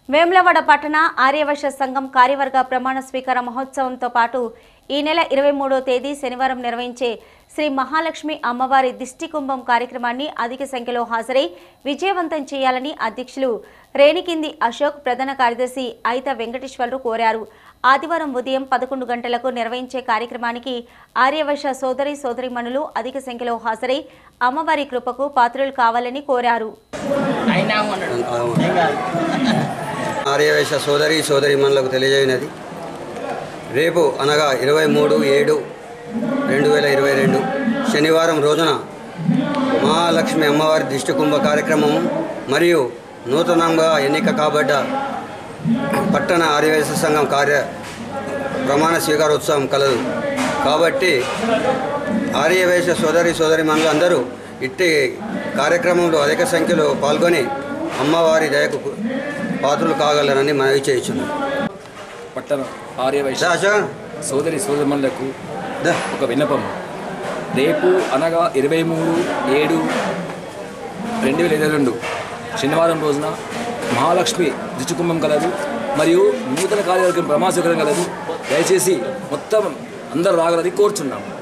వేములవాడ పట్టణ ఆర్యవైశ్య సంఘం కార్యవర్గ ప్రమాణ స్వీకార మహోత్సవంతో పాటు ఈ నెల ఇరవై మూడో తేదీ శనివారం నిర్వహించే శ్రీ మహాలక్ష్మి అమ్మవారి దిష్టి కుంభం కార్యక్రమాన్ని అధిక సంఖ్యలో హాజరై విజయవంతం చేయాలని అధ్యక్షులు రేణికింది అశోక్ ప్రధాన కార్యదర్శి అయిత వెంకటేశ్వర్లు కోరారు ఆదివారం ఉదయం పదకొండు గంటలకు నిర్వహించే కార్యక్రమానికి ఆర్యవైశ్య సోదరి సోదరిమణులు అధిక సంఖ్యలో హాజరై అమ్మవారి కృపకు పాత్రులు కావాలని కోరారు ఆర్యవేశ సోదరి సోదరిమణులకు తెలియజేయనది రేపు అనగా ఇరవై మూడు ఏడు రెండు వేల ఇరవై రెండు శనివారం రోజున మహాలక్ష్మి అమ్మవారి దిష్టి కుంభ కార్యక్రమం మరియు నూతనంగా ఎన్నిక కాబడ్డ పట్టణ ఆర్యవేశ సంఘం కార్య ప్రమాణ స్వీకారోత్సవం కలదు కాబట్టి ఆర్యవేశ సోదరి సోదరిమణులు అందరూ ఇట్టి కార్యక్రమంలో అధిక సంఖ్యలో పాల్గొని అమ్మవారి దయకు పాత్రలు కాగలరని మనవి చేయించున్నాం పట్టణ ఆర్యవైశ్య అశోక్ సోదరి సోదరులకు దా. ఒక విన్నపం రేపు అనగా ఇరవై మూడు ఏడు రెండు వేల ఇరవై రెండు శనివారం రోజున మహాలక్ష్మి దిచ్చుకుంభం కలదు మరియు నూతన కార్యవర్గం ప్రమాసకరం కలదు దయచేసి మొత్తం అందరూ రాగలని కోరుచున్నాం